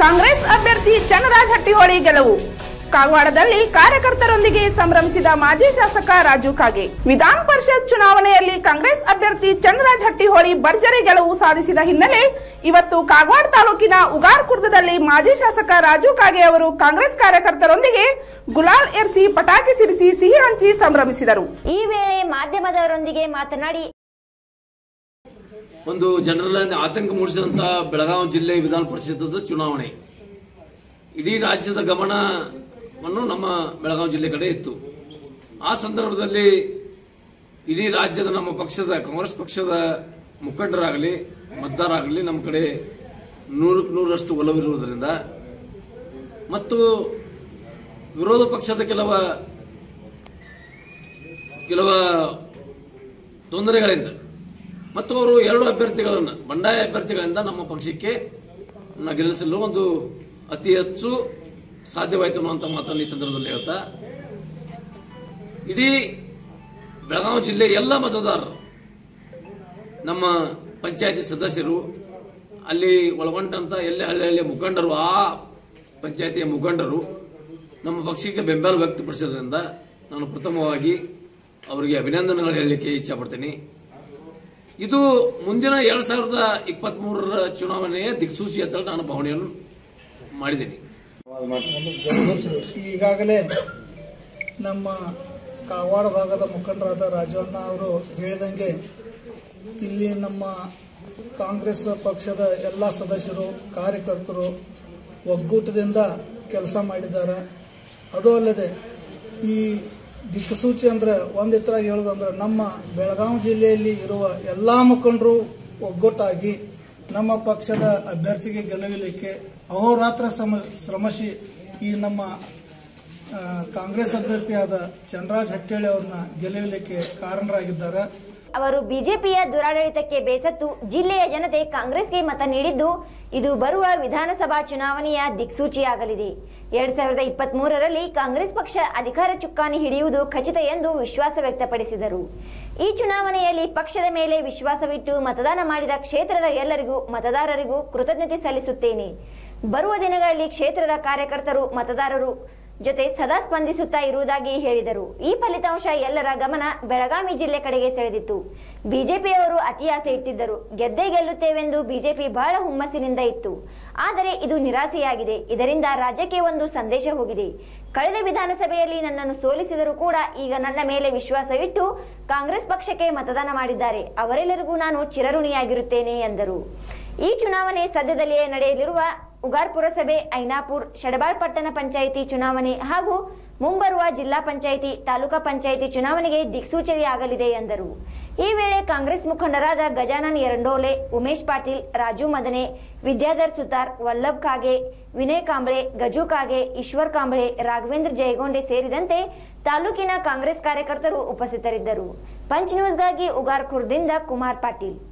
ಕಾಂಗ್ರೆಸ್ ಅಭ್ಯರ್ಥಿ ಚನ್ನರಾಜ್ ಹಟ್ಟಿಹೊಳಿ ಗೆಲುವು ಕಾಗವಾಡದಲ್ಲಿ ಕಾರ್ಯಕರ್ತರೊಂದಿಗೆ ಸಂಭ್ರಮಿಸಿದ ಮಾಜಿ ಶಾಸಕ ರಾಜು ಕಾಗೆ ವಿಧಾನ ಪರಿಷತ್ ಚುನಾವಣೆಯಲ್ಲಿ ಕಾಂಗ್ರೆಸ್ ಅಭ್ಯರ್ಥಿ ಚನ್ನರಾಜ್ ಹಟ್ಟಿಹೊಳಿ ಭರ್ಜರಿ ಗೆಲುವು ಸಾಧಿಸಿದ ಹಿನ್ನೆಲೆ ಇವತ್ತು ಕಾಗವಾಡ ತಾಲೂಕಿನ ಉಗಾರ್ಕುರ್ದದಲ್ಲಿ ಮಾಜಿ ಶಾಸಕ ರಾಜು ಕಾಗೆ ಅವರು ಕಾಂಗ್ರೆಸ್ ಕಾರ್ಯಕರ್ತರೊಂದಿಗೆ ಗುಲಾಲ್ ಎರ್ಚಿ ಪಟಾಕಿ ಸಿಡಿಸಿ ಸಿಹಿ ಹಂಚಿ ಸಂಭ್ರಮಿಸಿದರು ಈ ವೇಳೆ ಮಾಧ್ಯಮದವರೊಂದಿಗೆ ಮಾತನಾಡಿ ಒಂದು ಜನರಲ್ಲಿ ಆತಂಕ ಮೂಡಿಸಿದಂತ ಬೆಳಗಾವಿ ಜಿಲ್ಲೆ ವಿಧಾನ ಪರಿಷತ್ತದ ಚುನಾವಣೆ ಇಡೀ ರಾಜ್ಯದ ಗಮನವನ್ನು ನಮ್ಮ ಬೆಳಗಾವಿ ಜಿಲ್ಲೆ ಕಡೆ ಇತ್ತು ಆ ಸಂದರ್ಭದಲ್ಲಿ ಇಡೀ ರಾಜ್ಯದ ನಮ್ಮ ಪಕ್ಷದ ಕಾಂಗ್ರೆಸ್ ಪಕ್ಷದ ಮುಖಂಡರಾಗಲಿ ಮತದಾರರಾಗಲಿ ನಮ್ಮ ಕಡೆ ನೂರಕ್ಕೆ ನೂರಷ್ಟು ಒಲವಿರುವುದರಿಂದ ಮತ್ತು ವಿರೋಧ ಪಕ್ಷದ ಕೆಲವ ಕೆಲವ ತೊಂದರೆಗಳಿಂದ ಮತ್ತು ಅವರು ಎರಡು ಅಭ್ಯರ್ಥಿಗಳನ್ನು ಬಂಡಾಯ ಅಭ್ಯರ್ಥಿಗಳಿಂದ ನಮ್ಮ ಪಕ್ಷಕ್ಕೆ ನ ಗೆಲ್ಲಿಸಲು ಒಂದು ಅತಿ ಹೆಚ್ಚು ಸಾಧ್ಯವಾಯಿತು ಅನ್ನುವಂಥ ಮಾತನ್ನು ಈ ಸಂದರ್ಭದಲ್ಲಿ ಹೇಳ್ತಾ ಇಡೀ ಬೆಳಗಾವಿ ಜಿಲ್ಲೆ ಎಲ್ಲ ಮತದಾರರು ನಮ್ಮ ಪಂಚಾಯತಿ ಸದಸ್ಯರು ಅಲ್ಲಿ ಒಳಗೊಂಡಂತ ಎಲ್ಲ ಹಳ್ಳಿ ಹಳ್ಳಿಯ ಮುಖಂಡರು ಆ ಪಂಚಾಯತಿಯ ಮುಖಂಡರು ನಮ್ಮ ಪಕ್ಷಕ್ಕೆ ಬೆಂಬಲ ವ್ಯಕ್ತಪಡಿಸಿದ್ರಿಂದ ನಾನು ಪ್ರಥಮವಾಗಿ ಅವರಿಗೆ ಅಭಿನಂದನೆಗಳು ಹೇಳಲಿಕ್ಕೆ ಇಚ್ಛಪಡ್ತೀನಿ ಇದು ಮುಂದಿನ ಎರಡ್ ಸಾವಿರದ ಇಪ್ಪತ್ತ್ ಮೂರರ ಚುನಾವಣೆಯ ದಿಕ್ಸೂಚಿ ಅಂತ ನಾನು ಭಾವನೆಯನ್ನು ಮಾಡಿದ್ದೀನಿ ಈಗಾಗಲೇ ನಮ್ಮ ಕಾಗವಾಡ ಭಾಗದ ಮುಖಂಡರಾದ ರಾಜವಣ್ಣ ಅವರು ಹೇಳಿದಂಗೆ ಇಲ್ಲಿ ನಮ್ಮ ಕಾಂಗ್ರೆಸ್ ಪಕ್ಷದ ಎಲ್ಲ ಸದಸ್ಯರು ಕಾರ್ಯಕರ್ತರು ಒಗ್ಗೂಟದಿಂದ ಕೆಲಸ ಮಾಡಿದ್ದಾರೆ ಅದು ಅಲ್ಲದೆ ಈ ದಿಕ್ಸೂಚಿ ಅಂದ್ರೆ ಒಂದು ಎತ್ತರಾಗಿ ಹೇಳೋದಂದ್ರೆ ನಮ್ಮ ಬೆಳಗಾವಿ ಜಿಲ್ಲೆಯಲ್ಲಿ ಇರುವ ಎಲ್ಲ ಮುಖಂಡರು ಒಗ್ಗಟ್ಟಾಗಿ ನಮ್ಮ ಪಕ್ಷದ ಅಭ್ಯರ್ಥಿಗೆ ಗೆಲುವಿಲಿಕ್ಕೆ ಅಹೋರಾತ್ರ ಶ್ರಮ ಶ್ರಮಿಸಿ ಈ ನಮ್ಮ ಆ, ಕಾಂಗ್ರೆಸ್ ಅಭ್ಯರ್ಥಿಯಾದ ಚಂದ್ರರಾಜ್ ಹಟ್ಟೇಳಿ ಅವ್ರನ್ನ ಗೆಲುವಿಲಿಕ್ಕೆ ಕಾರಣರಾಗಿದ್ದಾರೆ ಅವರು ಬಿಜೆಪಿಯ ದುರಾಡಳಿತಕ್ಕೆ ಬೇಸತ್ತು ಜಿಲ್ಲೆಯ ಜನತೆ ಕಾಂಗ್ರೆಸ್ಗೆ ಮತ ನೀಡಿದ್ದು ಇದು ಬರುವ ವಿಧಾನಸಭಾ ಚುನಾವಣೆಯ ದಿಕ್ಸೂಚಿಯಾಗಲಿದೆ ಎರಡ್ ಸಾವಿರದ ಇಪ್ಪತ್ತ್ ಮೂರರಲ್ಲಿ ಕಾಂಗ್ರೆಸ್ ಪಕ್ಷ ಅಧಿಕಾರ ಚುಕ್ಕಾಣಿ ಹಿಡಿಯುವುದು ಖಚಿತ ಎಂದು ವಿಶ್ವಾಸ ವ್ಯಕ್ತಪಡಿಸಿದರು ಈ ಚುನಾವಣೆಯಲ್ಲಿ ಪಕ್ಷದ ಮೇಲೆ ವಿಶ್ವಾಸವಿಟ್ಟು ಮತದಾನ ಮಾಡಿದ ಕ್ಷೇತ್ರದ ಎಲ್ಲರಿಗೂ ಮತದಾರರಿಗೂ ಕೃತಜ್ಞತೆ ಸಲ್ಲಿಸುತ್ತೇನೆ ಬರುವ ದಿನಗಳಲ್ಲಿ ಕ್ಷೇತ್ರದ ಕಾರ್ಯಕರ್ತರು ಮತದಾರರು ಜೊತೆ ಸದಾ ಸ್ಪಂದಿಸುತ್ತಾ ಇರುವುದಾಗಿ ಹೇಳಿದರು ಈ ಫಲಿತಾಂಶ ಎಲ್ಲರ ಗಮನ ಬೆಳಗಾವಿ ಜಿಲ್ಲೆ ಕಡೆಗೆ ಸೆಳೆದಿತ್ತು ಬಿಜೆಪಿಯವರು ಅತಿ ಆಸೆ ಇಟ್ಟಿದ್ದರು ಗೆದ್ದೇ ಗೆಲ್ಲುತ್ತೇವೆಂದು ಬಿಜೆಪಿ ಬಹಳ ಹುಮ್ಮಸ್ಸಿನಿಂದ ಇತ್ತು ಆದರೆ ಇದು ನಿರಾಸೆಯಾಗಿದೆ ಇದರಿಂದ ರಾಜ್ಯಕ್ಕೆ ಒಂದು ಸಂದೇಶ ಹೋಗಿದೆ ಕಳೆದ ವಿಧಾನಸಭೆಯಲ್ಲಿ ನನ್ನನ್ನು ಸೋಲಿಸಿದರೂ ಕೂಡ ಈಗ ನನ್ನ ಮೇಲೆ ವಿಶ್ವಾಸವಿಟ್ಟು ಕಾಂಗ್ರೆಸ್ ಪಕ್ಷಕ್ಕೆ ಮತದಾನ ಮಾಡಿದ್ದಾರೆ ಅವರೆಲ್ಲರಿಗೂ ನಾನು ಚಿರಋಣಿಯಾಗಿರುತ್ತೇನೆ ಎಂದರು ಈ ಚುನಾವಣೆ ಸದ್ಯದಲ್ಲಿಯೇ ನಡೆಯಲಿರುವ ಉಗಾರ್ ಪುರಸಭೆ ಐನಾಪುರ್ ಶಡಬಾಳ್ ಪಟ್ಟಣ ಪಂಚಾಯಿತಿ ಚುನಾವಣೆ ಹಾಗೂ ಮುಂಬರುವ ಜಿಲ್ಲಾ ಪಂಚಾಯಿತಿ ತಾಲೂಕಾ ಪಂಚಾಯಿತಿ ಚುನಾವಣೆಗೆ ದಿಕ್ಸೂಚಿಯಾಗಲಿದೆ ಎಂದರು ಈ ವೇಳೆ ಕಾಂಗ್ರೆಸ್ ಮುಖಂಡರಾದ ಗಜಾನನ್ ಎರಡೋಲೆ ಉಮೇಶ್ ಪಾಟೀಲ್ ರಾಜು ಮದನೆ ವಿದ್ಯಾಧರ್ ಸುತಾರ್ ವಲ್ಲಭ್ ಕಾಗೆ ವಿನಯ್ ಕಾಂಬಳೆ ಗಜು ಕಾಗೆ ಈಶ್ವರ್ ಕಾಂಬಳೆ ರಾಘವೇಂದ್ರ ಜಯಗೊಂಡೆ ಸೇರಿದಂತೆ ತಾಲೂಕಿನ ಕಾಂಗ್ರೆಸ್ ಕಾರ್ಯಕರ್ತರು ಉಪಸ್ಥಿತರಿದ್ದರು ಪಂಚ್ ನ್ಯೂಸ್ಗಾಗಿ ಉಗಾರ್ ಖುರ್ದಿಂದ ಕುಮಾರ್ ಪಾಟೀಲ್